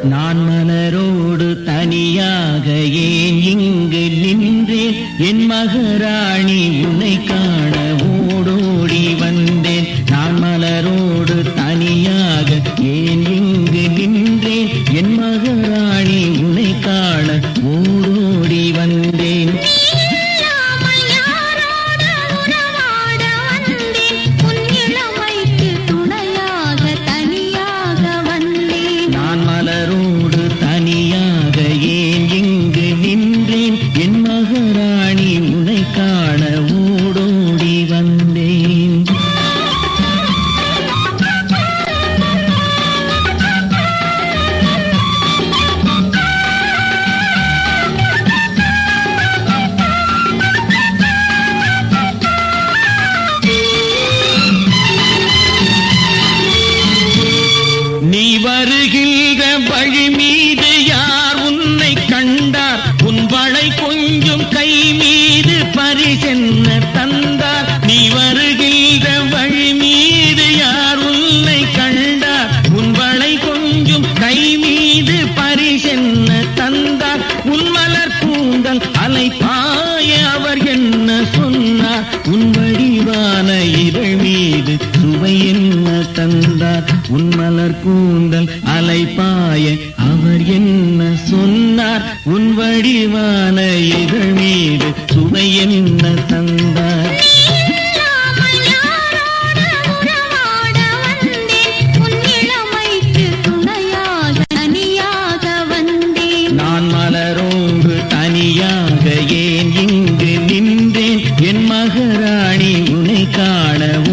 நான் மலரோடு தனியாக ஏன் இங்கு நின்றேன் என் மகராணி உன்னை காண ஓடோடி வந்தேன் நான் மலரோடு தனியாக ஏன் இங்கு நின்றேன் என் மகராணி உன்னை காண ஓடோடி வந்தேன் இல்லாமல் யாரோடு உறவாட வந்தேன் உன் இளமைக்கு துணையாக தனியாக வந்தேன் நான் மலரோடு தனியாக ஏன் இங்கு நின்றேன் என் மகராணி உன்னை காண ஓடோடி வந்தேன் நீ வருகின்ற வழி மீது யார் உன்னை கண்டார் உன் வளை கொஞ்சம் கை மீது பரிசென்ன தந்தார் நீ வருகின்ற வழி மீது யார் உன்னை கண்டார் உன் வளை கொஞ்சம் கை மீது பரிசென்ன தந்தார் உன் மலர் கூந்தல் அலை பாய அவர் என்ன சொன்னார் உன் வடிவான இதழ் மீது சுவை என்ன தந்தார் உன் மலர் கூந்தல் அலை பாய அவர் என்ன சொன்னார் உன் வடிவான இதழ் மீது சுவை என்ன தந்தார் இல்லாமல் யாரோடு உறவாட வந்தேன் உன் இளமைக்கு துணையாக தனியாக வந்தேன் நான் மலரோடு தனியாக ஏன் இங்கு நின்றேன் என் மகராணி உன்னை காண